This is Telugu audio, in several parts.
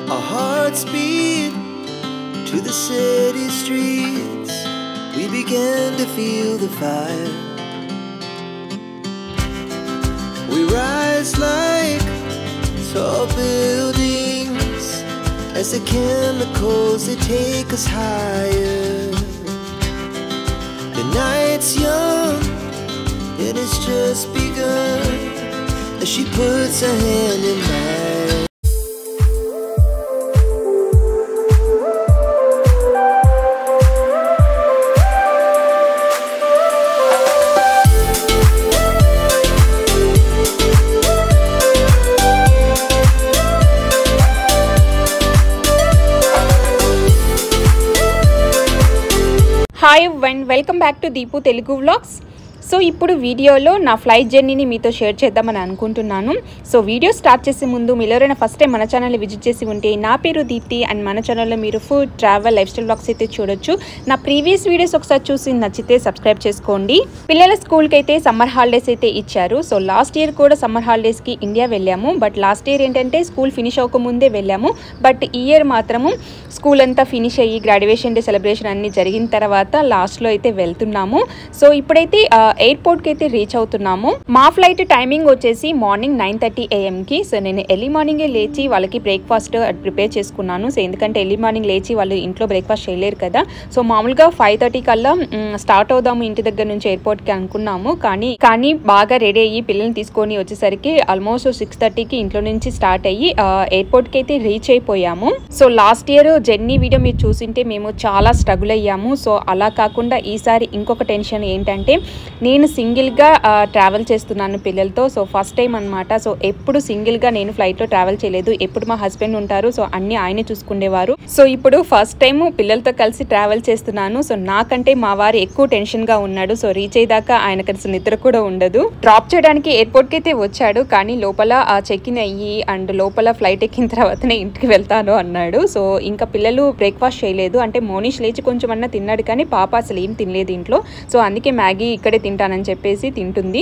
Our hearts beat to the city streets. We began to feel the fire. We rise like tall buildings as the chemicals they take us higher. The night's young and it's just begun as she puts her hand in mine. Hi and welcome back to Deepu Telugu vlogs so ఇప్పుడు వీడియోలో నా ఫ్లైట్ జర్నీని మీతో షేర్ చేద్దామని అనుకుంటున్నాను సో వీడియో స్టార్ట్ చేసే ముందు మీరు ఎవరైనా ఫస్ట్ టైం మన ఛానల్ని విజిట్ చేసి ఉంటే నా పేరు దీప్తి అండ్ మన ఛానల్లో మీరు food travel lifestyle blogs అయితే చూడొచ్చు నా ప్రీవియస్ వీడియోస్ ఒకసారి చూసి నచ్చితే సబ్స్క్రైబ్ చేసుకోండి పిల్లల స్కూల్కి అయితే సమ్మర్ హాలిడేస్ అయితే ఇచ్చారు సో లాస్ట్ ఇయర్ కూడా సమ్మర్ హాలిడేస్కి ఇండియా వెళ్ళాము బట్ లాస్ట్ ఇయర్ ఏంటంటే స్కూల్ ఫినిష్ అవ్వకముందే వెళ్ళాము బట్ ఈ ఇయర్ మాత్రము స్కూల్ అంతా ఫినిష్ అయ్యి గ్రాడ్యుయేషన్ డే సెలబ్రేషన్ అన్ని జరిగిన తర్వాత లాస్ట్లో అయితే వెళ్తున్నాము సో ఇప్పుడైతే ఆ, ఎయిర్పోర్ట్కి అయితే రీచ్ అవుతున్నాము మా ఫ్లైట్ టైమింగ్ వచ్చేసి మార్నింగ్ నైన్ థర్టీ ఏఎంకి సో నేను ఎర్లీ మార్నింగే లేచి వాళ్ళకి బ్రేక్ఫాస్ట్ ప్రిపేర్ చేసుకున్నాను సో ఎందుకంటే ఎర్లీ మార్నింగ్ లేచి వాళ్ళు ఇంట్లో బ్రేక్ఫాస్ట్ చేయలేరు కదా సో మామూలుగా ఫైవ్ థర్టీ కల్లా స్టార్ట్ అవుదాము ఇంటి దగ్గర నుంచి ఎయిర్పోర్ట్కి అనుకున్నాము కానీ కానీ బాగా రెడీ అయ్యి పిల్లల్ని తీసుకొని వచ్చేసరికి ఆల్మోస్ట్ సిక్స్ థర్టీకి ఇంట్లో నుంచి స్టార్ట్ అయ్యి ఆ, ఎయిర్పోర్ట్కి అయితే రీచ్ అయిపోయాము so last year journey video మీరు చూసింటే మేము చాలా స్ట్రగుల్ అయ్యాము సో అలా కాకుండా ఈసారి ఇంకొక టెన్షన్ ఏంటంటే నేను సింగిల్గా ట్రావెల్ చేస్తున్నాను పిల్లలతో సో ఫస్ట్ టైం అనమాట సో ఎప్పుడు సింగిల్గా నేను ఫ్లైట్లో ట్రావెల్ చేయలేదు ఎప్పుడు మా హస్బెండ్ ఉంటారు సో అన్ని ఆయనే చూసుకునేవారు సో ఇప్పుడు ఫస్ట్ టైం పిల్లలతో కలిసి ట్రావెల్ చేస్తున్నాను సో నాకంటే మా వారు ఎక్కువ టెన్షన్గా ఉన్నాడు సో రీచ్ అయ్యేదాకా ఆయన కలిసి నిద్ర కూడా ఉండదు డ్రాప్ చేయడానికి ఎయిర్పోర్ట్కి అయితే వచ్చాడు కానీ లోపల ఆ చెక్ ఇన్ అయ్యి అండ్ లోపల ఫ్లైట్ ఎక్కిన తర్వాతనే ఇంటికి వెళ్తాను అన్నాడు సో ఇంకా పిల్లలు బ్రేక్ఫాస్ట్ చేయలేదు అంటే మోనిష్ లేచి కొంచెం అన్నా తిన్నాడు కానీ పాప అసలు ఏం తినలేదు ఇంట్లో సో అందుకే మ్యాగీ ఇక్కడే తింటానని చెప్పేసి తింటుంది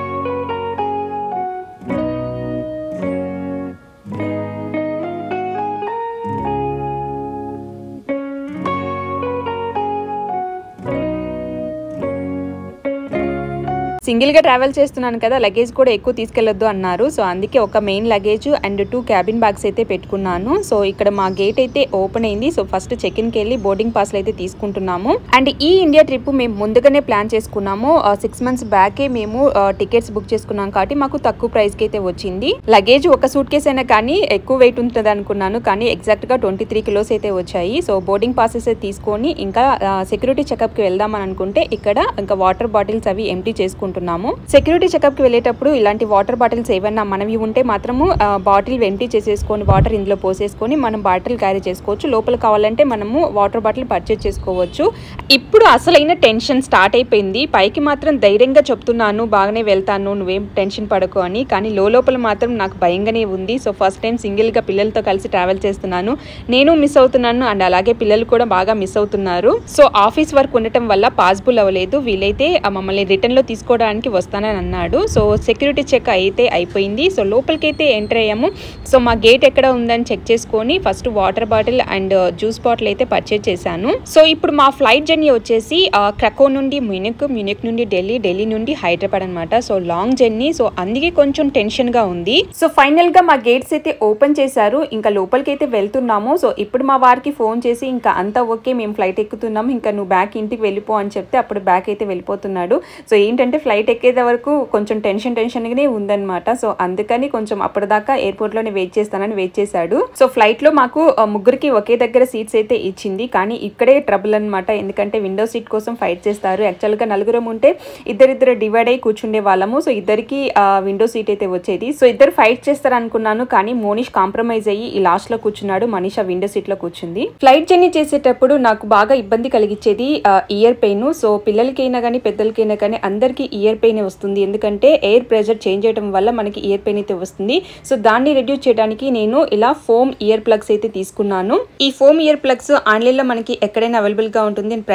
సింగిల్ గా ట్రావెల్ చేస్తున్నాను కదా లగేజ్ కూడా ఎక్కువ తీసుకెళ్లొద్దు అన్నారు సో అందుకే ఒక main luggage and two cabin bags అయితే పెట్టుకున్నాను సో ఇక్కడ మా గేట్ అయితే ఓపెన్ అయింది సో ఫస్ట్ చెక్ ఇన్ కి వెళ్ళి బోర్డింగ్ పాస్లు అయితే తీసుకుంటున్నాము అండ్ ఈ ఇండియా ట్రిప్ మేము ముందుగానే ప్లాన్ చేసుకున్నాము సిక్స్ మంత్స్ బ్యాకే మేము టికెట్స్ బుక్ చేసుకున్నాం కాబట్టి మాకు తక్కువ ప్రైస్ కి అయితే వచ్చింది లగేజ్ ఒక సూట్ కేస్ అయినా కానీ ఎక్కువ వెయిట్ ఉంటుంది అనుకున్నాను కానీ ఎగ్జాక్ట్ గా ట్వంటీ త్రీ కిలోస్ అయితే వచ్చాయి సో బోర్డింగ్ పాసెస్ అయితే తీసుకొని ఇంకా సెక్యూరిటీ చెకప్ కి వెళ్దామని అనుకుంటే ఇక్కడ ఇంకా వాటర్ బాటిల్స్ అవి ఎంటీ చేసుకుంటున్నాము సెక్యూరిటీ చెకప్ కి వెళ్ళేటప్పుడు ఇలాంటి వాటర్ బాటిల్స్ ఏమన్నా మనవి ఉంటే మాత్రము బాటిల్ ఎంటీ చేసేసుకొని వాటర్ ఇందులో పోసేసుకొని మనం బాటిల్ క్యారీ చేసుకోవచ్చు లోపల కావాలంటే మనము వాటర్ బాటిల్ పర్చేజ్ చేసుకోవచ్చు ఇప్పుడు అసలైన టెన్షన్ స్టార్ట్ అయిపోయింది పైకి మాత్రం ధైర్యంగా చెప్తున్నాను బాగానే వెళ్తాను నువ్వేం టెన్షన్ పడకు అని కానీ లోపల మాత్రం నాకు భయంగానే ఉంది సో ఫస్ట్ టైం సింగిల్ గా పిల్లలతో కలిసి ట్రావెల్ చేస్తున్నాను నేను మిస్ అవుతున్నాను అండ్ అలాగే పిల్లలు కూడా బాగా మిస్ అవుతున్నారు సో ఆఫీస్ వర్క్ ఉండటం వల్ల పాసిబుల్ అవ్వలేదు వీలైతే ఆ మమ్మల్ని రిటర్న్ లో తీసుకోవడానికి వస్తానని అన్నాడు సో సెక్యూరిటీ చెక్ అయితే అయిపోయింది సో లోపలికి అయితే ఎంటర్ అయ్యాము సో మా గేట్ ఎక్కడ ఉందని చెక్ చేసుకొని first water bottle and juice bottle అయితే పర్చేజ్ చేశాను సో ఇప్పుడు మా ఫ్లైట్ జర్నీ వచ్చేసి ఆ, క్రకో నుండి మ్యూనిక్ మ్యూనిక్ నుండి ఢిల్లీ ఢిల్లీ నుండి హైదరాబాద్ అనమాట సో లాంగ్ జర్నీ సో అందుకే కొంచెం టెన్షన్ గా ఉంది సో ఫైనల్ గా మా గేట్స్ అయితే ఓపెన్ చేశారు ఇంకా లోపలికి అయితే వెళ్తున్నాము సో ఇప్పుడు మా వారికి ఫోన్ చేసి ఇంకా అంతా ఓకే మేము ఫ్లైట్ ఎక్కుతున్నాము ఇంకా నువ్వు బ్యాక్ ఇంటికి వెళ్ళిపో అని చెప్తే అప్పుడు బ్యాక్ అయితే వెళ్ళిపోతున్నాడు సో ఏంటంటే ఫ్లైట్ ఎక్కేది వరకు కొంచెం టెన్షన్ టెన్షన్గానే ఉందన్నమాట సో అందుకని కొంచెం అప్పటిదాకా ఎయిర్పోర్ట్లోనే వెయిట్ చేస్తానని వెయిట్ చేశాడు సో ఫ్లైట్లో మాకు ఆ, ముగ్గురికి ఒకే దగ్గర సీట్స్ అయితే ఇచ్చింది కానీ ఇక్కడే ట్రబుల్ అన్నమాట ఎందుకంటే విండో సీట్ కోసం ఫైట్ చేస్తారు యాక్చువల్గా నలుగురం ఉంటే ఇద్దరిద్దరు డివైడ్ అయ్యి కూర్చుండే వాళ్ళము సో ఇద్దరికి విండో సీట్ అయితే వచ్చేది సో ఇద్దరు ఫైట్ చేస్తారు అనుకున్నాను కానీ మోనిష్ కాంప్రమైజ్ అయ్యి ఈ లాస్ట్ లో కూర్చున్నాడు మనీషా విండో సీట్ లో కూర్చుంది ఫ్లైట్ జర్నీ చేసేటప్పుడు నాకు బాగా ఇబ్బంది కలిగించేది ఇయర్ పెయిన్ సో పిల్లలకైనా కానీ పెద్దలకైనా కానీ అందరికీ ఇయర్ పెయిన్ వస్తుంది ఎందుకంటే ఎయిర్ ప్రెషర్ చేంజ్ చేయడం వల్ల మనకి ఇయర్ పెయిన్ అయితే వస్తుంది సో దాన్ని రెడ్యూస్ చేయడానికి నేను ఇలా ఫోమ్ ఇయర్ ప్లగ్స్ అయితే తీసుకున్నాను ఈ ఫోమ్ ఇయర్ ప్లగ్స్ ఆన్లైన్ లో మనకి ఎక్కడైనా అవైలబుల్ గా ఉంటుంది అండ్ ప్రైస్ కూడా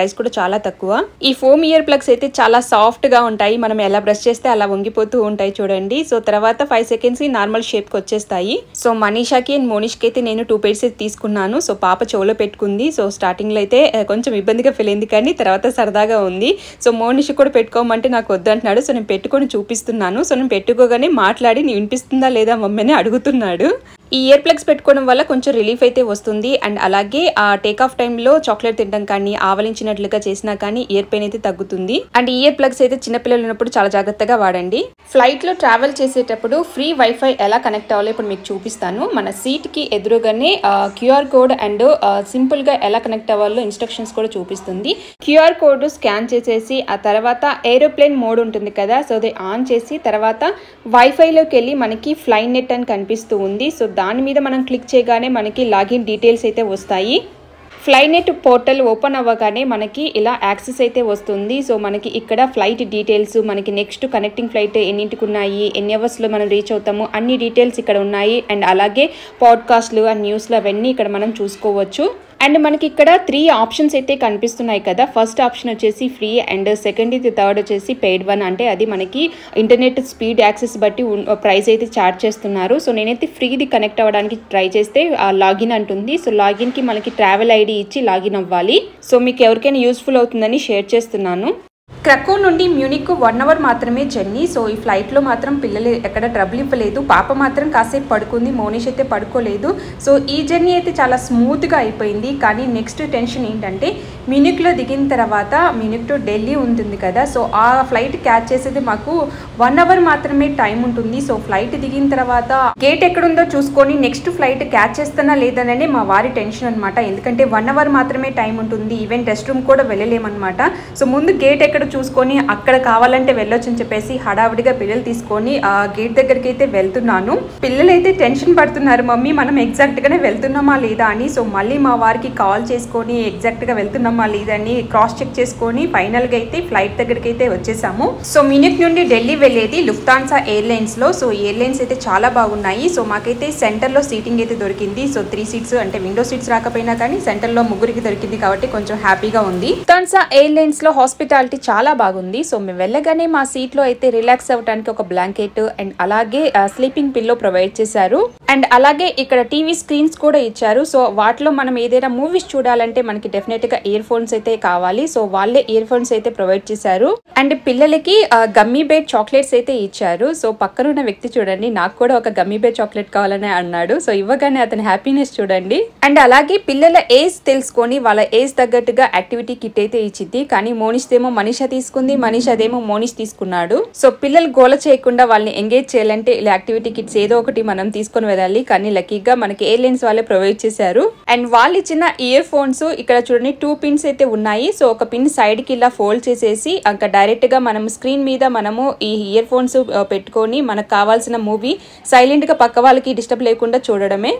చాలా తక్కువ ఈ ఫోమ్ ఇయర్ ప్లగ్స్ అయితే చాలా సాఫ్ట్ గా ఉంటాయి మనం ఎలా బ్రష్ చేస్తే అలా వంగిపోతూ ఉంటాయి చూడండి సో తర్వాత ఫైవ్ సెకండ్స్ కి నార్మల్ షేప్ కి వచ్చేస్తాయి సో మనీషాకి అండ్ మోనిష్కి అయితే నేను టూ పెయిర్స్ అయితే తీసుకున్నాను సో పాప చెవులో పెట్టుకుంది సో స్టార్టింగ్ లో అయితే ఆ, కొంచెం ఇబ్బందిగా ఫీల్ అయింది కానీ తర్వాత సరదాగా ఉంది సో మోనిష్ కూడా పెట్టుకోమంటే నాకు వద్దంటున్నాడు సో నేను పెట్టుకొని చూపిస్తున్నాను సో నేను పెట్టుకోగానే మాట్లాడి నీ వినిపిస్తుందా లేదా మమ్మీ అని అడుగుతున్నాడు ఈ ఇయర్ ప్లగ్స్ పెట్టుకోవడం వల్ల కొంచెం రిలీఫ్ అయితే వస్తుంది అండ్ అలాగే ఆ టేక్ ఆఫ్ టైంలో చాక్లెట్ తినడం కానీ ఆవలించినట్లుగా చేసినా కానీ ఇయర్ పెయిన్ అయితే తగ్గుతుంది అండ్ ఇయర్ ప్లగ్స్ అయితే చిన్నపిల్లలు ఉన్నప్పుడు చాలా జాగ్రత్తగా వాడండి ఫ్లైట్ లో ట్రావెల్ చేసేటప్పుడు ఫ్రీ వైఫై ఎలా కనెక్ట్ అవ్వాలో ఇప్పుడు మీకు చూపిస్తాను మన సీట్ కి ఎదురుగానే క్యూఆర్ కోడ్ అండ్ సింపుల్ గా ఎలా కనెక్ట్ అవ్వాలో ఇన్స్ట్రక్షన్స్ కూడా చూపిస్తుంది క్యూఆర్ కోడ్ స్కాన్ చేసేసి ఆ తర్వాత ఏరోప్లేన్ మోడ్ ఉంటుంది కదా సో అది ఆన్ చేసి తర్వాత వైఫైలోకి వెళ్ళి మనకి ఫ్లై నెట్ అని కనిపిస్తూ ఉంది సో దాని మీద మనం క్లిక్ చేయగానే మనకి లాగిన్ డీటెయిల్స్ అయితే వస్తాయి ఫ్లైనెట్ పోర్టల్ ఓపెన్ అవ్వగానే మనకి ఇలా యాక్సెస్ అయితే వస్తుంది సో మనకి ఇక్కడ ఫ్లైట్ డీటెయిల్స్ మనకి నెక్స్ట్ కనెక్టింగ్ ఫ్లైట్ ఎన్నింటికి ఉన్నాయి ఎన్ని అవర్స్లో మనం రీచ్ అవుతాము అన్ని డీటెయిల్స్ ఇక్కడ ఉన్నాయి అండ్ అలాగే పాడ్కాస్ట్లు అండ్ న్యూస్లు అవన్నీ ఇక్కడ మనం చూసుకోవచ్చు అండ్ మనకి ఇక్కడ త్రీ ఆప్షన్స్ అయితే కనిపిస్తున్నాయి కదా ఫస్ట్ ఆప్షన్ వచ్చేసి ఫ్రీ అండ్ సెకండ్ ఇది థర్డ్ వచ్చేసి పెయిడ్ వన్ అంటే అది మనకి ఇంటర్నెట్ స్పీడ్ యాక్సెస్ బట్టి ప్రైస్ అయితే చార్జ్ చేస్తున్నారు సో నేనైతే ఫ్రీది కనెక్ట్ అవ్వడానికి ట్రై చేస్తే లాగిన్ అంటుంది సో లాగిన్కి మనకి ట్రావెల్ ఐడి ఇచ్చి లాగిన్ అవ్వాలి సో మీకు ఎవరికైనా యూస్ఫుల్ అవుతుందని షేర్ చేస్తున్నాను క్రకో నుండి మ్యూనిక్ వన్ అవర్ మాత్రమే జర్నీ సో ఈ ఫ్లైట్లో మాత్రం పిల్లలు ఎక్కడ ట్రబుల్ ఇవ్వలేదు పాప మాత్రం కాసేపు పడుకుంది మోనిష్ అయితే పడుకోలేదు సో ఈ జర్నీ అయితే చాలా స్మూత్గా అయిపోయింది కానీ నెక్స్ట్ టెన్షన్ ఏంటంటే మ్యూనిక్లో దిగిన తర్వాత మ్యూనిక్ టు ఢిల్లీ ఉంటుంది కదా సో ఆ ఫ్లైట్ క్యాచ్ చేసేది మాకు వన్ అవర్ మాత్రమే టైం ఉంటుంది సో ఫ్లైట్ దిగిన తర్వాత గేట్ ఎక్కడుందో చూసుకొని నెక్స్ట్ ఫ్లైట్ క్యాచ్ చేస్తానా లేదననే మా వారి టెన్షన్ అనమాట ఎందుకంటే వన్ అవర్ మాత్రమే టైం ఉంటుంది ఈవెన్ రెస్ట్ రూమ్ కూడా వెళ్ళలేమన్నమాట సో ముందు గేట్ ఎక్కడ చూసుకొని అక్కడ కావాలంటే వెళ్ళొచ్చు అని చెప్పేసి హడావిడిగా పిల్లలు తీసుకొని ఆ గేట్ దగ్గరికి అయితే వెళ్తున్నాను పిల్లలు అయితే టెన్షన్ పడుతున్నారు మమ్మీ మనం ఎగ్జాక్ట్ గానే వెళ్తున్నామా లేదా అని సో మళ్ళీ మా వారికి కాల్ చేసుకొని ఎగ్జాక్ట్ గా వెళ్తున్నామా లేదా అని క్రాస్ చెక్ చేసుకొని ఫైనల్ గా అయితే ఫ్లైట్ దగ్గరికి అయితే వచ్చేసాము సో మినిక్ నుండి ఢిల్లీ వెళ్ళేది లుఫ్తాన్సా ఎయిర్లైన్స్ లో సో ఎయిర్లైన్స్ అయితే చాలా బాగున్నాయి సో మాకైతే సెంటర్ లో సీటింగ్ అయితే దొరికింది సో త్రీ సీట్స్ అంటే విండో సీట్స్ రాకపోయినా కానీ సెంటర్ లో ముగ్గురికి దొరికింది కాబట్టి కొంచెం హ్యాపీగా ఉంది లుఫ్తాన్సా ఎయిర్లైన్స్ లో హాస్పిటాలిటీ చాలా బాగుంది సో మేము వెళ్ళగానే మా సీట్ లో అయితే రిలాక్స్ అవ్వడానికి ఒక బ్లాంకెట్ అండ్ అలాగే స్లీపింగ్ పిల్లో ప్రొవైడ్ చేశారు అండ్ అలాగే ఇక్కడ టీవీ స్క్రీన్స్ కూడా ఇచ్చారు సో వాటిలో మనం ఏదైనా మూవీస్ చూడాలంటే మనకి డెఫినెట్ గా ఇయర్ ఫోన్స్ అయితే కావాలి సో వాళ్ళే ఇయర్ ఫోన్స్ అయితే ప్రొవైడ్ చేశారు అండ్ పిల్లలకి గమ్మీ బేర్ చాక్లెట్స్ అయితే ఇచ్చారు సో పక్కనున్న వ్యక్తి చూడండి నాకు కూడా ఒక గమ్మీ బేర్ చాక్లెట్ కావాలని అన్నాడు సో ఇవ్వగానే అతని హ్యాపీనెస్ చూడండి అండ్ అలాగే పిల్లల ఏజ్ తెలుసుకొని వాళ్ళ ఏజ్ తగ్గట్టుగా యాక్టివిటీ కిట్ అయితే ఇచ్చింది కానీ మోనిష్ ఏమో మనీషా తీసుకుంది మనీష్ అదేమో మోనిష్ తీసుకున్నాడు సో పిల్లలు గోల చేయకుండా వాళ్ళని ఎంగేజ్ చేయాలంటే ఇలా యాక్టివిటీ కిట్స్ ఏదో ఒకటి మనం తీసుకొని వెళ్ళాలి కానీ లక్కీగా మనకి ఎయిర్లైన్స్ వాళ్ళే ప్రొవైడ్ చేశారు అండ్ వాళ్ళు ఇచ్చిన ఇయర్ ఫోన్స్ ఇక్కడ చూడండి టూ పిన్స్ అయితే ఉన్నాయి సో ఒక పిన్ సైడ్ కి ఇలా ఫోల్డ్ చేసేసి ఇంకా డైరెక్ట్ గా మనం స్క్రీన్ మీద మనము ఈ ఇయర్ ఫోన్స్ పెట్టుకొని మనకు కావాల్సిన మూవీ సైలెంట్ గా పక్క వాళ్ళకి డిస్టర్బ్ లేకుండా చూడడమే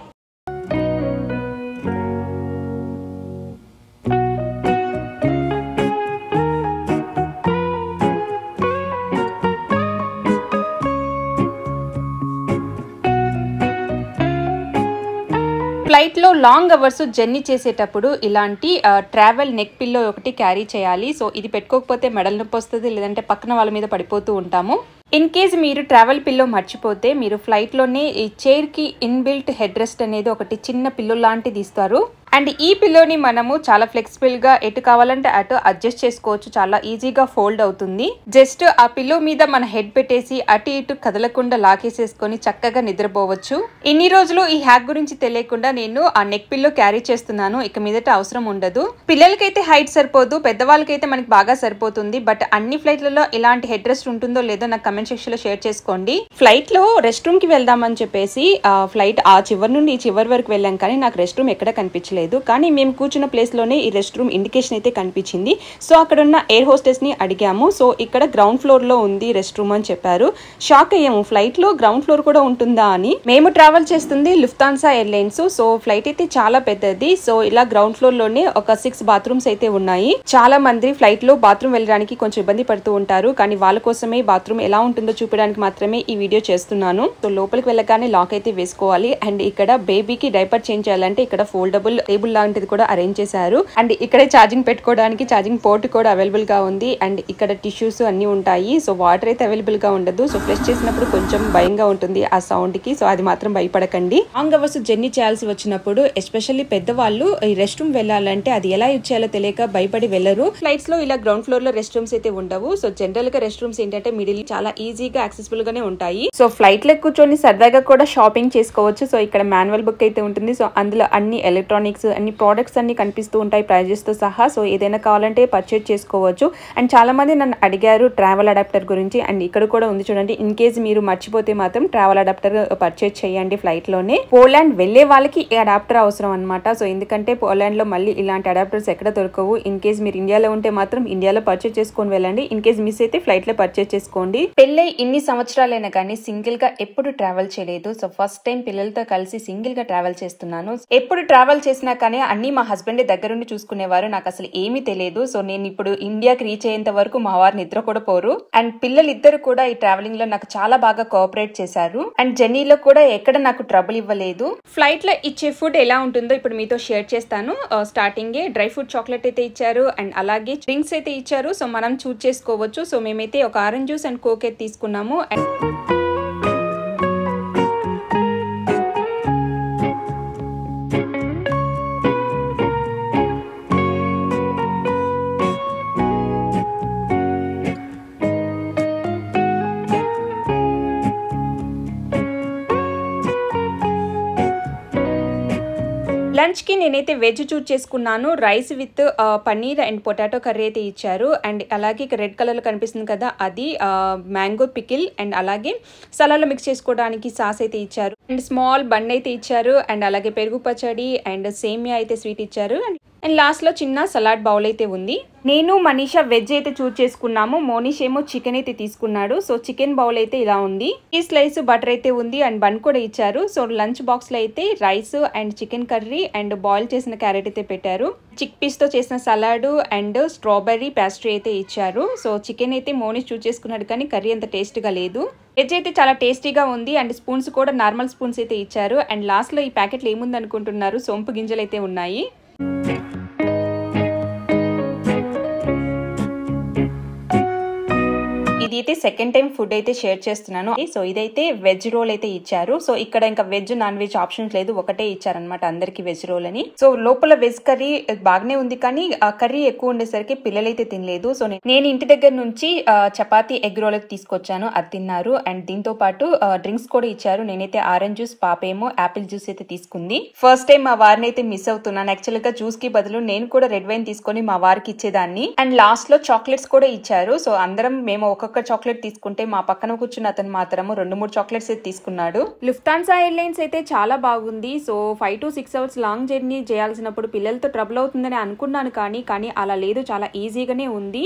ఫ్లైట్లో లాంగ్ అవర్స్ జర్నీ చేసేటప్పుడు ఇలాంటి ట్రావెల్ నెక్ పిల్లో ఒకటి క్యారీ చేయాలి సో ఇది పెట్టుకోకపోతే మెడల్ నొప్పి వస్తుంది లేదంటే పక్కన వాళ్ళ మీద పడిపోతూ ఉంటాము ఇన్ కేస్ మీరు ట్రావెల్ పిల్లో మర్చిపోతే మీరు ఫ్లైట్లోనే ఈ చైర్కి ఇన్బిల్ట్ హెడ్ రెస్ట్ అనేది ఒకటి చిన్న పిల్లో లాంటిది ఇస్తారు అండ్ ఈ పిల్లోని మనము చాలా ఫ్లెక్సిబుల్ గా ఎటు కావాలంటే అటు అడ్జస్ట్ చేసుకోవచ్చు చాలా ఈజీగా ఫోల్డ్ అవుతుంది జస్ట్ ఆ పిల్లో మీద మన హెడ్ పెట్టేసి అటు ఇటు కదలకుండా లాకేసేసుకొని చక్కగా నిద్రపోవచ్చు ఇన్ని రోజులు ఈ హ్యాక్ గురించి తెలియకుండా నేను ఆ నెక్ పిల్లో క్యారీ చేస్తున్నాను ఇక మీదట అవసరం ఉండదు పిల్లలకైతే హైట్ సరిపోదు పెద్దవాళ్ళకైతే మనకి బాగా సరిపోతుంది బట్ అన్ని ఫ్లైట్లలో ఇలాంటి హెడ్ రెస్ట్ ఉంటుందో లేదో నాకు కమెంట్ సెక్షన్ లో షేర్ చేసుకోండి ఫ్లైట్ లో రెస్ట్ రూమ్ కి వెళ్దామని చెప్పేసి ఆ ఫ్లైట్ ఆ చివరి నుండి ఈ చివరి వరకు వెళ్ళాం కానీ నాకు రెస్ట్ రూమ్ ఎక్కడ కనిపించలేదు కానీ మేము కూర్చున్న ప్లేస్ లోనే ఈ రెస్ట్ రూమ్ ఇండికేషన్ అయితే కనిపించింది సో అక్కడ ఉన్న ఎయిర్ హోస్టెస్ ని అడిగాము సో ఇక్కడ గ్రౌండ్ ఫ్లోర్ లో ఉంది రెస్ట్ రూమ్ అని చెప్పారు షాక్ అయ్యాము ఫ్లైట్ లో గ్రౌండ్ ఫ్లోర్ కూడా ఉంటుందా అని మేము ట్రావెల్ చేస్తుంది లుఫ్తాన్సా ఎయిర్లైన్స్ సో ఫ్లైట్ అయితే చాలా పెద్దది సో ఇలా గ్రౌండ్ ఫ్లోర్ లోనే ఒక సిక్స్ బాత్రూమ్స్ అయితే ఉన్నాయి చాలా మంది ఫ్లైట్ లో బాత్రూమ్ వెళ్ళడానికి కొంచెం ఇబ్బంది పడుతూ ఉంటారు కానీ వాళ్ళ కోసమే బాత్రూమ్ ఎలా ఉంటుందో చూపించడానికి మాత్రమే ఈ వీడియో చేస్తున్నాను సో లోపలికి వెళ్ళగానే లాక్ అయితే వేసుకోవాలి అండ్ ఇక్కడ బేబీకి డైపర్ చేంజ్ చేయాలంటే ఇక్కడ ఫోల్డబుల్ టేబుల్ లాంటిది కూడా అరేంజ్ చేశారు అండ్ ఇక్కడే ఛార్జింగ్ పెట్టుకోవడానికి ఛార్జింగ్ పోర్ట్ కూడా అవైలబుల్ గా ఉంది అండ్ ఇక్కడ టిష్యూస్ అన్ని ఉంటాయి సో వాటర్ అయితే అవైలబుల్ గా ఉండదు సో ఫ్రెష్ చేసినప్పుడు కొంచెం భయంగా ఉంటుంది ఆ సౌండ్ కి సో అది మాత్రం భయపడకండి లాంగ్ అవర్స్ జర్నీ చేయాల్సి వచ్చినప్పుడు ఎస్పెషల్లీ పెద్దవాళ్ళు ఈ రెస్ట్ రూమ్ వెళ్ళాలంటే అది ఎలా యూజ్ చేయాలో తెలియక భయపడి వెళ్ళరు ఫ్లైట్స్ లో ఇలా గ్రౌండ్ ఫ్లోర్ లో రెస్ట్ రూమ్స్ అయితే ఉండవు సో జనరల్ గా రెస్ట్ రూమ్స్ ఏంటంటే మిడిల్ చాలా ఈజీగా యాక్సెసిబుల్ గానే ఉంటాయి సో ఫ్లైట్ లో కూర్చొని సరదాగా కూడా షాపింగ్ చేసుకోవచ్చు సో ఇక్కడ మాన్యువల్ బుక్ అయితే ఉంటుంది సో అందులో అన్ని ఎలక్ట్రానిక్స్ అన్ని ప్రోడక్ట్స్ అన్ని కనిపిస్తూ ఉంటాయి ప్రైజెస్ తో సహా సో ఏదైనా కావాలంటే పర్చేజ్ చేసుకోవచ్చు అండ్ చాలా మంది నన్ను అడిగారు ట్రావెల్ అడాప్టర్ గురించి అండ్ ఇక్కడ కూడా ఉంది చూడండి ఇన్ కేస్ మీరు మర్చిపోతే మాత్రం ట్రావెల్ అడాప్టర్ పర్చేజ్ చేయండి ఫ్లైట్ లోనే పోలాండ్ వెళ్లే వాళ్ళకి ఈ అడాప్టర్ అవసరం అనమాట సో ఎందుకంటే పోలాండ్ లో మళ్ళీ ఇలాంటి అడాప్టర్స్ ఎక్కడ దొరకవు ఇన్ కేస్ మీరు ఇండియాలో ఉంటే మాత్రం ఇండియాలో పర్చేజ్ చేసుకొని వెళ్ళండి ఇన్ కేస్ మిస్ అయితే ఫ్లైట్ లో పర్చేజ్ చేసుకోండి పెళ్ళై ఇన్ని సంవత్సరాలైనా కానీ సింగిల్ గా ఎప్పుడు ట్రావెల్ చేయలేదు సో ఫస్ట్ టైం పిల్లలతో కలిసి సింగిల్ గా ట్రావెల్ చేస్తున్నాను ఎప్పుడు ట్రావెల్ చేసినా కానీ అన్ని మా హస్బెండ్ దగ్గరుండి చూసుకునేవారు నాకు అసలు ఏమీ తెలియదు సో నేను ఇప్పుడు ఇండియాకి రీచ్ అయ్యేంత వరకు మా వారు నిద్ర కూడా పోరు అండ్ పిల్లలు ఇద్దరు కూడా ఈ ట్రావెలింగ్ లో నాకు చాలా బాగా కోఆపరేట్ చేశారు అండ్ జర్నీలో కూడా ఎక్కడ నాకు ట్రబుల్ ఇవ్వలేదు ఫ్లైట్ లో ఇచ్చే ఫుడ్ ఎలా ఉంటుందో ఇప్పుడు మీతో షేర్ చేస్తాను స్టార్టింగ్ డ్రై ఫ్రూట్ చాక్లెట్ అయితే ఇచ్చారు అండ్ అలాగే డ్రింక్స్ అయితే ఇచ్చారు సో మనం చూస్ చేసుకోవచ్చు సో మేమైతే ఒక ఆరెంజ్ జ్యూస్ అండ్ కోక్ అయితే తీసుకున్నాము అండ్ లంచ్ కి నేనైతే వెజ్ చూస్ చేసుకున్నాను rice with paneer and potato curry అయితే ఇచ్చారు అండ్ అలాగే ఇక్కడ రెడ్ కలర్ లో కనిపిస్తుంది కదా అది మ్యాంగో పికిల్ అండ్ అలాగే సలాడ్లో మిక్స్ చేసుకోవడానికి సాస్ అయితే ఇచ్చారు అండ్ స్మాల్ బన్ అయితే ఇచ్చారు అండ్ అలాగే పెరుగు పచ్చడి అండ్ సేమియా అయితే స్వీట్ ఇచ్చారు అండ్ లాస్ట్ లో చిన్న సలాడ్ బౌల్ అయితే ఉంది నేను మనీషా వెజ్ అయితే చూస్ చేసుకున్నాము మోనిష్ ఏమో చికెన్ అయితే తీసుకున్నాడు సో చికెన్ బౌల్ అయితే ఇలా ఉంది ఈ స్లైస్ బటర్ అయితే ఉంది అండ్ బన్ కూడా ఇచ్చారు సో లంచ్ బాక్స్ లో అయితే rice and chicken curry and boil చేసిన క్యారెట్ అయితే పెట్టారు చిక్ పీస్ తో చేసిన సలాడ్ అండ్ స్ట్రాబెర్రీ పేస్ట్రీ అయితే ఇచ్చారు సో చికెన్ అయితే మోనిష్ చూస్ చేసుకున్నాడు కానీ కర్రీ అంత టేస్ట్ గా లేదు వెజ్ అయితే చాలా టేస్టీగా ఉంది అండ్ స్పూన్స్ కూడా నార్మల్ స్పూన్స్ అయితే ఇచ్చారు అండ్ లాస్ట్ లో ఈ ప్యాకెట్లు ఏముంది అనుకుంటున్నారు సొంపు గింజలు అయితే ఉన్నాయి ఇది అయితే సెకండ్ టైం ఫుడ్ అయితే షేర్ చేస్తున్నాను సో ఇదైతే వెజ్ రోల్ అయితే ఇచ్చారు సో ఇక్కడ ఇంకా వెజ్ నాన్ వెజ్ ఆప్షన్స్ లేదు ఒకటే ఇచ్చారనమాట అందరికి వెజ్ రోల్ అని సో లోపల వెజ్ కర్రీ బాగానే ఉంది కానీ ఆ కర్రీ ఎక్కువ ఉండేసరికి పిల్లలైతే తినలేదు సో నేను ఇంటి దగ్గర నుంచి చపాతీ ఎగ్ రోల్ అయితే తీసుకొచ్చాను అది తిన్నారు అండ్ దీంతో పాటు డ్రింక్స్ కూడా ఇచ్చారు నేనైతే ఆరెంజ్ జ్యూస్ పాప ఏమో యాపిల్ జ్యూస్ అయితే తీసుకుంది ఫస్ట్ టైం మా వారిని అయితే మిస్ అవుతున్నాను యాక్చువల్ గా జ్యూస్ కి బదులు నేను కూడా రెడ్ వైన్ తీసుకొని మా వారికి ఇచ్చేదాన్ని అండ్ లాస్ట్ లో చాక్లెట్స్ కూడా ఇచ్చారు సో అందరం మేము ఒక్కొక్క చాక్లెట్ తీసుకుంటే మా పక్కన కూర్చున్న అతను మాత్రము రెండు మూడు చాక్లెట్స్ అయితే తీసుకున్నాడు లుఫ్తాన్సా ఎయిర్లైన్స్ అయితే చాలా బాగుంది so five to six hours long journey చేయాల్సినప్పుడు పిల్లలతో ట్రబుల్ అవుతుందని అనుకున్నాను కానీ కానీ అలా లేదు చాలా ఈజీగానే ఉంది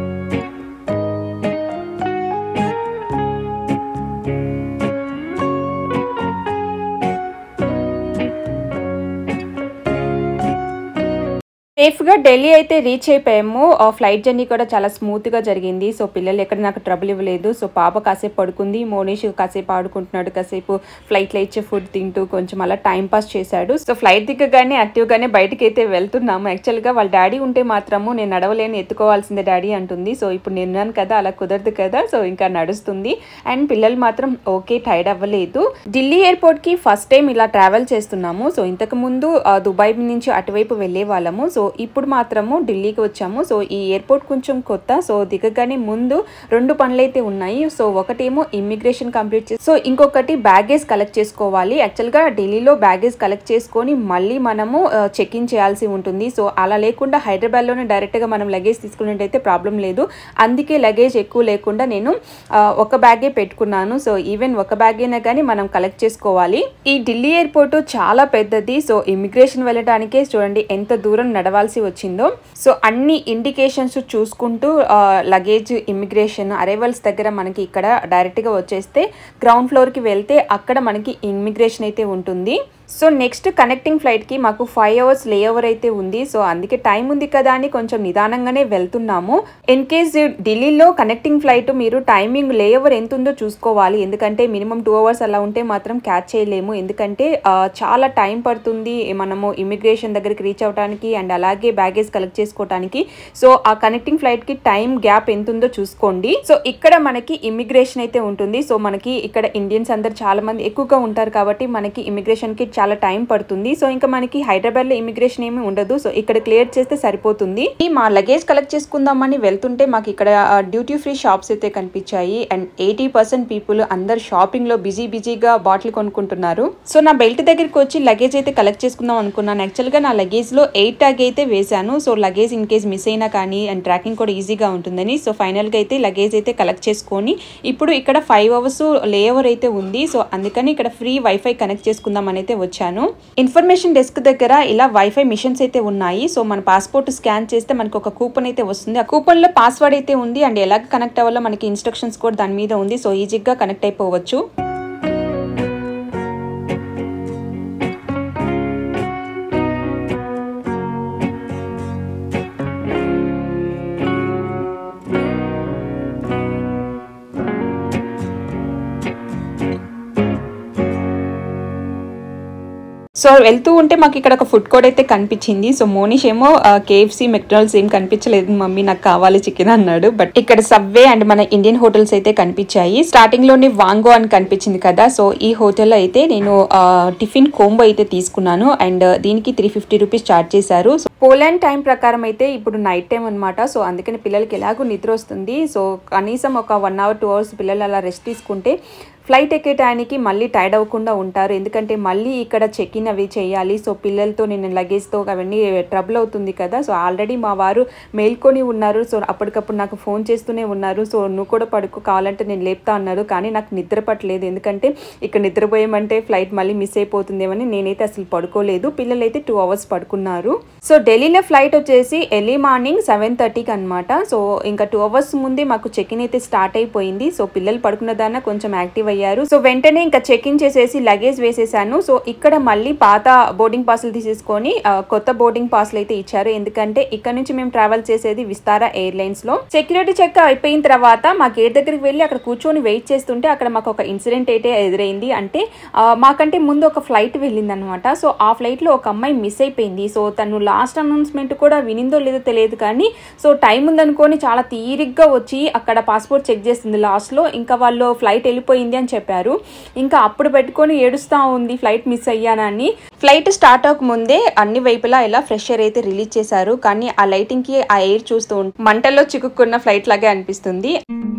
సేఫ్ గా ఢిల్లీ అయితే రీచ్ అయిపోయాము ఆ ఫ్లైట్ జర్నీ కూడా చాలా స్మూత్ గా జరిగింది సో పిల్లలు ఎక్కడ నాకు ట్రబుల్ ఇవ్వలేదు సో పాప కాసేపు పడుకుంది మోనీష్ కాసేపు ఆడుకుంటున్నాడు కాసేపు ఫ్లైట్ లో ఇచ్చే ఫుడ్ తింటూ కొంచెం అలా టైం పాస్ చేశాడు సో ఫ్లైట్ దిగ్గగానే యాక్టివ్ గానే బయటకి అయితే వెళ్తున్నాము యాక్చువల్ గా వాళ్ళ డాడీ ఉంటే మాత్రము నేను నడవలేని ఎత్తుకోవాల్సిందే డాడీ అంటుంది సో ఇప్పుడు నేను ఉన్నాను కదా అలా కుదరదు కదా సో ఇంకా నడుస్తుంది అండ్ పిల్లలు మాత్రం ఓకే టైర్డ్ అవ్వలేదు ఢిల్లీ ఎయిర్పోర్ట్ కి ఫస్ట్ టైం ఇలా ట్రావెల్ చేస్తున్నాము సో ఇంతకు ముందు ఆ, దుబాయ్ నుంచి అటువైపు వెళ్ళే వాళ్ళము సో ఇప్పుడు మాత్రము ఢిల్లీకి వచ్చాము సో ఈ ఎయిర్పోర్ట్ కొంచెం కొత్త సో దిగగానే ముందు రెండు పనులు అయితే ఉన్నాయి సో ఒకటేమో ఇమ్మిగ్రేషన్ కంప్లీట్ చేసి సో ఇంకొకటి బ్యాగేజ్ కలెక్ట్ చేసుకోవాలి యాక్చువల్ గా ఢిల్లీలో బ్యాగేజ్ కలెక్ట్ చేసుకొని మళ్ళీ మనము చెక్ ఇన్ చేయాల్సి ఉంటుంది సో అలా లేకుండా హైదరాబాద్ లోనే డైరెక్ట్ గా మనం లగేజ్ తీసుకున్నట్టయితే ప్రాబ్లం లేదు అందుకే లగేజ్ ఎక్కువ లేకుండా నేను ఆ, ఒక బ్యాగే పెట్టుకున్నాను సో ఈవెన్ ఒక బ్యాగ్ అయినా కానీ మనం కలెక్ట్ చేసుకోవాలి ఈ ఢిల్లీ ఎయిర్పోర్ట్ చాలా పెద్దది సో ఇమిగ్రేషన్ వెళ్ళడానికే చూడండి ఎంత దూరం నడవాల్సి వచ్చిందో సో అన్ని ఇండికేషన్స్ చూసుకుంటూ లగేజ్ ఇమిగ్రేషన్ అరైవల్స్ దగ్గర మనకి ఇక్కడ డైరెక్ట్ గా వచ్చేస్తే గ్రౌండ్ ఫ్లోర్ కి వెళ్తే అక్కడ మనకి ఇమిగ్రేషన్ అయితే ఉంటుంది సో నెక్స్ట్ కనెక్టింగ్ ఫ్లైట్కి మాకు ఫైవ్ అవర్స్ లే ఓవర్ అయితే ఉంది సో అందుకే టైం ఉంది కదా అని కొంచెం నిదానంగానే వెళ్తున్నాము ఇన్ కేస్ ఢిల్లీలో కనెక్టింగ్ ఫ్లైట్ మీరు టైమింగ్ లే ఓవర్ ఎంత ఉందో చూసుకోవాలి ఎందుకంటే మినిమం టూ అవర్స్ అలా ఉంటే మాత్రం క్యాచ్ చేయలేము ఎందుకంటే ఆ, చాలా టైం పడుతుంది మనము ఇమిగ్రేషన్ దగ్గరికి రీచ్ అవ్వడానికి అండ్ అలాగే బ్యాగేజ్ కలెక్ట్ చేసుకోవడానికి సో ఆ కనెక్టింగ్ ఫ్లైట్కి టైం గ్యాప్ ఎంత ఉందో చూసుకోండి సో ఇక్కడ మనకి ఇమిగ్రేషన్ అయితే ఉంటుంది సో మనకి ఇక్కడ ఇండియన్స్ అందరు చాలా మంది ఎక్కువగా ఉంటారు కాబట్టి మనకి ఇమిగ్రేషన్ కి చాలా టైం పడుతుంది సో ఇంకా మనకి హైదరాబాద్ లో ఇమిగ్రేషన్ ఏమి ఉండదు సో ఇక్కడ క్లియర్ చేస్తే సరిపోతుంది ఈ మా లగేజ్ కలెక్ట్ చేసుకుందామని వెళ్తుంటే మాకు ఇక్కడ డ్యూటీ ఫ్రీ షాప్స్ అయితే కనిపించాయి అండ్ ఎయిటీ పర్సెంట్ పీపుల్ అందరు షాపింగ్ లో బిజీ బిజీగా బాటిల్ కొనుక్కుంటున్నారు సో నా బెల్ట్ దగ్గరికి వచ్చి లగేజ్ అయితే కలెక్ట్ చేసుకుందాం అనుకున్నాను యాక్చువల్ గా నా లగేజ్ లో ఎయిట్ ట్యాగ్ అయితే వేశాను so luggage in case miss అయినా కానీ అండ్ ట్రాకింగ్ కూడా ఈజీగా ఉంటుందని సో ఫైనల్ గా అయితే లగేజ్ అయితే కలెక్ట్ చేసుకొని ఇప్పుడు ఇక్కడ ఫైవ్ అవర్స్ లేఓవర్ అయితే ఉంది సో అందుకని ఇక్కడ ఫ్రీ వైఫై కనెక్ట్ చేసుకుందాం అని అయితే వచ్చాను ఇన్ఫర్మేషన్ డెస్క్ దగ్గర ఇలా వైఫై మిషన్స్ అయితే ఉన్నాయి సో మన పాస్పోర్ట్ స్కాన్ చేస్తే మనకు ఒక కూపన్ అయితే వస్తుంది ఆ కూపన్ లో పాస్వర్డ్ అయితే ఉంది అండ్ ఎలా కనెక్ట్ అవ్వాలో మనకి ఇన్స్ట్రక్షన్స్ కూడా దాని మీద ఉంది సో ఈజీగా కనెక్ట్ అయిపోవచ్చు సో వెళ్తూ ఉంటే మాకు ఇక్కడ ఒక ఫుడ్ కోర్ట్ అయితే కనిపించింది సో మోనిష్ ఏమో కేఎఫ్సి మెక్డానల్డ్స్ ఏం కనిపించలేదు మమ్మీ నాకు కావాలి చికెన్ అన్నాడు బట్ ఇక్కడ సబ్వే అండ్ మన ఇండియన్ హోటల్స్ అయితే కనిపించాయి స్టార్టింగ్ లోనే వాంగో అని కనిపించింది కదా సో ఈ హోటల్లో అయితే నేను ఆ, టిఫిన్ కోంబో అయితే తీసుకున్నాను అండ్ దీనికి త్రీ ఫిఫ్టీ రూపీస్ చార్జ్ చేశారు సో పోలాండ్ టైం ప్రకారం అయితే ఇప్పుడు నైట్ టైం అనమాట సో అందుకని పిల్లలకి ఎలాగో నిద్ర వస్తుంది సో కనీసం ఒక వన్ అవర్ టూ అవర్స్ పిల్లలు అలా రెస్ట్ తీసుకుంటే ఫ్లైట్ ఎక్కే టైంకి మళ్ళీ టైర్డ్ అవ్వకుండా ఉంటారు ఎందుకంటే మళ్ళీ ఇక్కడ చెక్ ఇన్ అవి చేయాలి సో పిల్లలతో నేను లగేజ్తో అవన్నీ ట్రబుల్ అవుతుంది కదా సో ఆల్రెడీ మా వారు మేల్కొని ఉన్నారు సో అప్పటికప్పుడు నాకు ఫోన్ చేస్తూనే ఉన్నారు సో నువ్వు కూడా పడుకో కావాలంటే నేను లేపుతా అన్నారు కానీ నాకు నిద్ర పట్టలేదు ఎందుకంటే ఇక్కడ నిద్రపోయామంటే ఫ్లైట్ మళ్ళీ మిస్ అయిపోతుందేమని నేనైతే అసలు పడుకోలేదు పిల్లలైతే టూ అవర్స్ పడుకున్నారు సో ఢిల్లీలో ఫ్లైట్ వచ్చేసి ఎర్లీ మార్నింగ్ సెవెన్ థర్టీకి అనమాట సో ఇంకా టూ అవర్స్ ముందే మాకు చెక్ ఇన్ అయితే స్టార్ట్ అయిపోయింది సో పిల్లలు పడుకున్న దాన్న కొంచెం యాక్టివ్ అయ్యారు సో వెంటనే ఇంకా చెక్ ఇన్ చేసేసి లగేజ్ వేసేసాను సో ఇక్కడ మళ్ళీ పాత బోర్డింగ్ పాస్లు తీసేసుకొని ఆ, కొత్త బోర్డింగ్ పాస్లు అయితే ఇచ్చారు ఎందుకంటే ఇక్కడ నుంచి మేము ట్రావెల్ చేసేది విస్తారా ఎయిర్లైన్స్ లో సెక్యూరిటీ చెక్ అయిపోయిన తర్వాత మా గేట్ దగ్గరికి వెళ్ళి అక్కడ కూర్చొని వెయిట్ చేస్తుంటే అక్కడ మాకు ఒక ఇన్సిడెంట్ అయితే ఎదురైంది అంటే ఆ, మాకంటే ముందు ఒక ఫ్లైట్ వెళ్ళింది అనమాట సో ఆ ఫ్లైట్ లో ఒక అమ్మాయి మిస్ అయిపోయింది సో తను లాస్ట్ అనౌన్స్మెంట్ కూడా వినిందో లేదో తెలియదు కానీ సో టైం ఉందనుకొని చాలా తీరిగ్గా వచ్చి అక్కడ పాస్పోర్ట్ చెక్ చేస్తుంది లాస్ట్ లో ఇంకా వాళ్ళు ఫ్లైట్ వెళ్ళిపోయింది అని చెప్పారు ఇంకా అప్పుడు పెట్టుకొని ఏడుస్తా ఉంది ఫ్లైట్ మిస్ అయ్యానని ఫ్లైట్ స్టార్ట్ అవ్వక ముందే అన్ని వైపులా ఇలా ఫ్రెష్ ఎయిర్ అయితే రిలీజ్ చేశారు కానీ ఆ లైటింగ్ కి ఆ ఎయిర్ చూస్తూ ఉంటే మంటల్లో చిక్కుకున్న ఫ్లైట్ లాగే అనిపిస్తుంది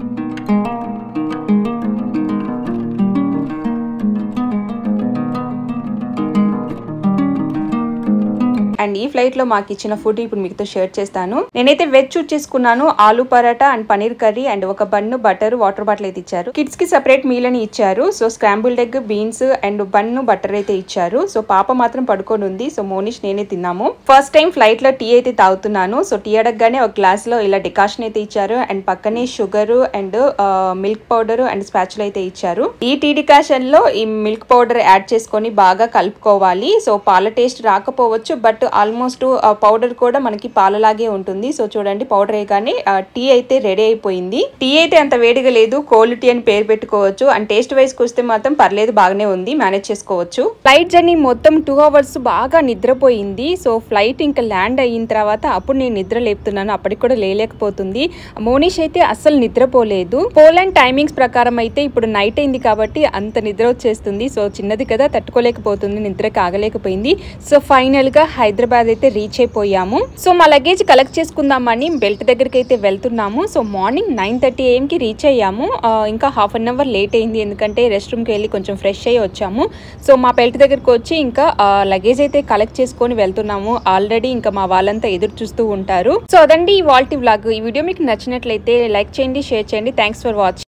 అండ్ ఈ ఫ్లైట్ లో మాకు ఇచ్చిన ఫుడ్ ఇప్పుడు మీతో షేర్ చేస్తాను నేనైతే వెజ్ చూస్ చేసుకున్నాను aloo paratha and paneer curry and ఒక బన్ను బటర్ వాటర్ బాటిల్ అయితే ఇచ్చారు కిడ్స్ కి సెపరేట్ మీల్ అని ఇచ్చారు so scrambled egg beans and bun butter అయితే ఇచ్చారు సో పాప మాత్రం పడుకొని ఉంది సో మోనిష్ నేనే తిన్నాము ఫస్ట్ టైం ఫ్లైట్ లో టీ అయితే తాగుతున్నాను సో టీ అడగగానే ఒక గ్లాస్ లో ఇలా డికాషన్ అయితే ఇచ్చారు అండ్ పక్కనే sugar and milk powder and స్పాచులు అయితే ఇచ్చారు ఈ టీ డికాషన్ లో ఈ మిల్క్ పౌడర్ యాడ్ చేసుకొని బాగా కలుపుకోవాలి సో పాల టేస్ట్ రాకపోవచ్చు బట్ ఆల్మోస్ట్ పౌడర్ కూడా మనకి పాలలాగే ఉంటుంది సో చూడండి పౌడర్ వేయగానే టీ అయితే రెడీ అయిపోయింది టీ అయితే అంత వేడిగా లేదు కోల్డ్ టీ అని పేరు పెట్టుకోవచ్చు అండ్ టేస్ట్ వైజ్ చూస్తే మాత్రం పర్లేదు బాగానే ఉంది మేనేజ్ చేసుకోవచ్చు ఫ్లైట్ జర్నీ మొత్తం టూ అవర్స్ బాగా నిద్రపోయింది సో ఫ్లైట్ ఇంకా ల్యాండ్ అయిన తర్వాత అప్పుడు నేను నిద్ర లేపుతున్నాను అప్పటికి కూడా లేలేకపోతుంది మోనిష్ అయితే అస్సలు నిద్రపోలేదు పోలాండ్ టైమింగ్స్ ప్రకారం అయితే ఇప్పుడు నైట్ అయింది కాబట్టి అంత నిద్ర వచ్చేస్తుంది సో చిన్నది కదా తట్టుకోలేకపోతుంది నిద్ర కాగలేకపోయింది సో ఫైనల్ గా హైదరాబాద్ అయితే రీచ్ అయిపోయాము సో మా లగేజ్ కలెక్ట్ చేసుకుందామని బెల్ట్ దగ్గరికి అయితే వెళ్తున్నాము సో మార్నింగ్ నైన్ థర్టీ కి రీచ్ అయ్యాము ఆ, ఇంకా హాఫ్ అన్ అవర్ లేట్ అయింది ఎందుకంటే రెస్ట్ రూమ్కి వెళ్ళి కొంచెం ఫ్రెష్ అయ్యి వచ్చాము సో మా బెల్ట్ దగ్గరికి వచ్చి ఇంకా లగేజ్ అయితే కలెక్ట్ చేసుకొని వెళ్తున్నాము ఆల్రెడీ ఇంకా మా వాళ్ళంతా ఎదురు చూస్తూ ఉంటారు సో అదండి ఈ వాల్టీ వ్లాగ్ ఈ వీడియో మీకు నచ్చినట్లయితే లైక్ చేయండి షేర్ చేయండి థ్యాంక్స్ ఫర్ వాచింగ్